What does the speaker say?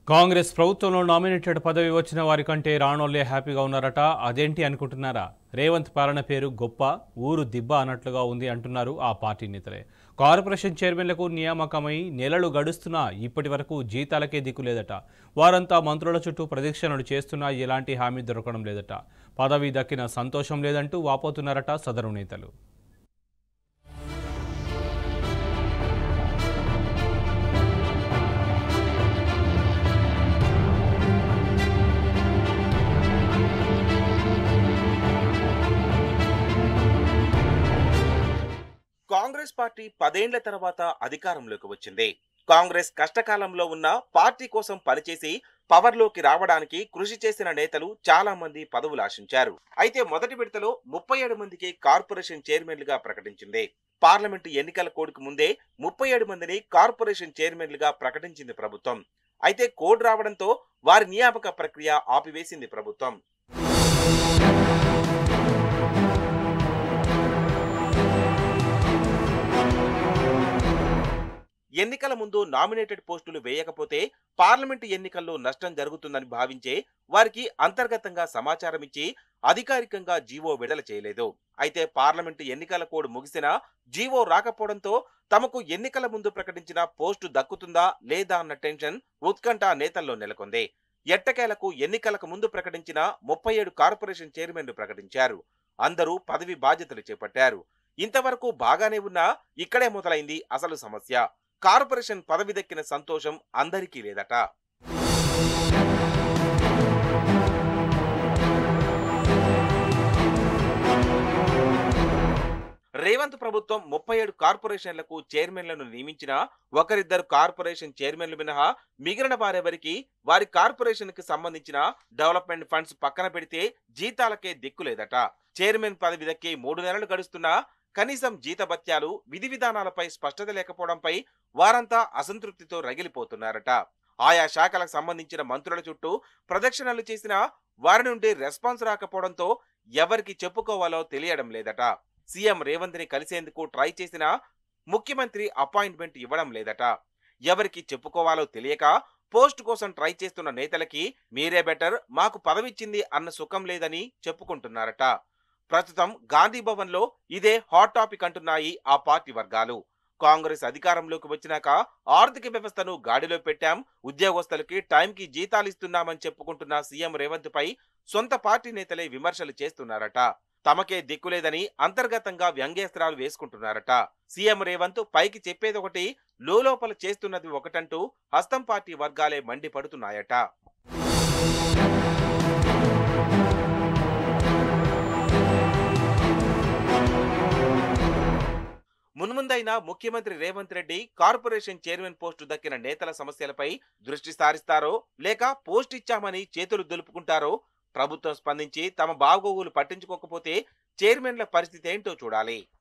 కాంగ్రెస్ ప్రభుత్వంలో నామినేటెడ్ పదవి వచ్చిన వారి కంటే రాణోళ్లే హ్యాపీగా ఉన్నారట అదేంటి అనుకుంటున్నారా రేవంత్ పాలన పేరు గొప్ప ఊరు దిబ్బ అన్నట్లుగా ఉంది అంటున్నారు ఆ పార్టీ నేతలే కార్పొరేషన్ చైర్మన్లకు నియామకమై నెలలు గడుస్తున్నా ఇప్పటి వరకు జీతాలకే దిక్కులేదట వారంతా మంత్రుల చుట్టూ ప్రదక్షిణలు చేస్తున్నా ఎలాంటి హామీ దొరకడం లేదట పదవి దక్కిన సంతోషం లేదంటూ వాపోతున్నారట సదరు నేతలు కాంగ్రెస్ పార్టీ పదేండ్ల తర్వాత అధికారంలోకి వచ్చింది కాంగ్రెస్ కష్టకాలంలో ఉన్న పార్టీ కోసం పనిచేసి పవర్లోకి రావడానికి కృషి చేసిన నేతలు చాలా మంది పదవులు ఆశించారు అయితే మొదటి విడతలో ముప్పై ఏడు మందికి కార్పొరేషన్ చైర్మన్లుగా ప్రకటించింది పార్లమెంటు ఎన్నికల కోడ్కు ముందే ముప్పై ఏడు మందిని కార్పొరేషన్ చైర్మన్లుగా ప్రకటించింది ప్రభుత్వం అయితే కోడ్ రావడంతో వారి నియామక ప్రక్రియ ఆపివేసింది ప్రభుత్వం ఎన్నికల ముందు నామినేటెడ్ పోస్టులు వేయకపోతే పార్లమెంటు ఎన్నికల్లో నష్టం జరుగుతుందని భావించే వారికి అంతర్గతంగా సమాచారం ఇచ్చి అధికారికంగా జీవో విడుదల చేయలేదు అయితే పార్లమెంటు ఎన్నికల కోడ్ ముగిసినా జీవో రాకపోవడంతో తమకు ఎన్నికల ముందు ప్రకటించిన పోస్టు దక్కుతుందా లేదా అన్న టెన్షన్ ఉత్కంఠ నేతల్లో నెలకొంది ఎట్టకేలకు ఎన్నికలకు ముందు ప్రకటించిన ముప్పై ఏడు కార్పొరేషన్ చైర్మన్లు ప్రకటించారు అందరూ పదవి బాధ్యతలు చేపట్టారు ఇంతవరకు బాగానే ఉన్నా ఇక్కడే మొదలైంది అసలు సమస్య కార్పొరేషన్ పదవి దక్కిన సంతోషం అందరికీ లేదట రేవంత్ ప్రభుత్వం ముప్పై ఏడు కార్పొరేషన్లకు చైర్మన్లను నియమించిన ఒకరిద్దరు కార్పొరేషన్ చైర్మన్లు మినహా మిగిలిన వారెవరికి వారి కార్పొరేషన్ కి సంబంధించిన డెవలప్మెంట్ ఫండ్స్ పక్కన పెడితే జీతాలకే దిక్కు లేదట చైర్మన్ పదవి దక్కి మూడు నెలలు గడుస్తున్నా కనీసం జీతభత్యాలు విధి విధానాలపై స్పష్టత లేకపోవడంపై వారంతా అసంతృప్తితో రగిలిపోతున్నారట ఆయా శాఖలకు సంబంధించిన మంత్రుల చుట్టూ ప్రదక్షిణలు చేసినా వారి నుండి రెస్పాన్స్ రాకపోవడంతో ఎవరికి చెప్పుకోవాలో తెలియడం లేదట సీఎం రేవంత్ ని కలిసేందుకు ట్రై చేసినా ముఖ్యమంత్రి అపాయింట్మెంట్ ఇవ్వడం లేదట ఎవరికి చెప్పుకోవాలో తెలియక పోస్ట్ కోసం ట్రై చేస్తున్న నేతలకి మీరే బెటర్ మాకు పదవిచ్చింది అన్న సుఖం లేదని చెప్పుకుంటున్నారట ప్రస్తుతం గాంధీ భవన్ లో ఇదే హాట్ టాపిక్ అంటున్నాయి ఆ పార్టీ వర్గాలు కాంగ్రెస్ అధికారంలోకి వచ్చినాక ఆర్థిక వ్యవస్థను గాడిలో పెట్టాం ఉద్యోగస్తులకి టైంకి జీతాలు ఇస్తున్నామని చెప్పుకుంటున్న సీఎం రేవంత్ పై సొంత పార్టీ నేతలే విమర్శలు చేస్తున్నారట తమకే దిక్కులేదని అంతర్గతంగా వ్యంగ్యాస్త్రాలు వేసుకుంటున్నారట సీఎం రేవంత్ పైకి చెప్పేది ఒకటి లోపల చేస్తున్నది ఒకటంటూ హస్తం పార్టీ వర్గాలే మండిపడుతున్నాయట మున్ముందైనా ముఖ్యమంత్రి Revanth Reddy corporation chairman post దక్కిన నేతల సమస్యలపై దృష్టి సారిస్తారో లేక పోస్ట్ ఇచ్చామని చేతులు దులుపుకుంటారో ప్రభుత్వం స్పందించి తమ బాగోగులు పట్టించుకోకపోతే చైర్మన్ల పరిస్థితి ఏంటో చూడాలి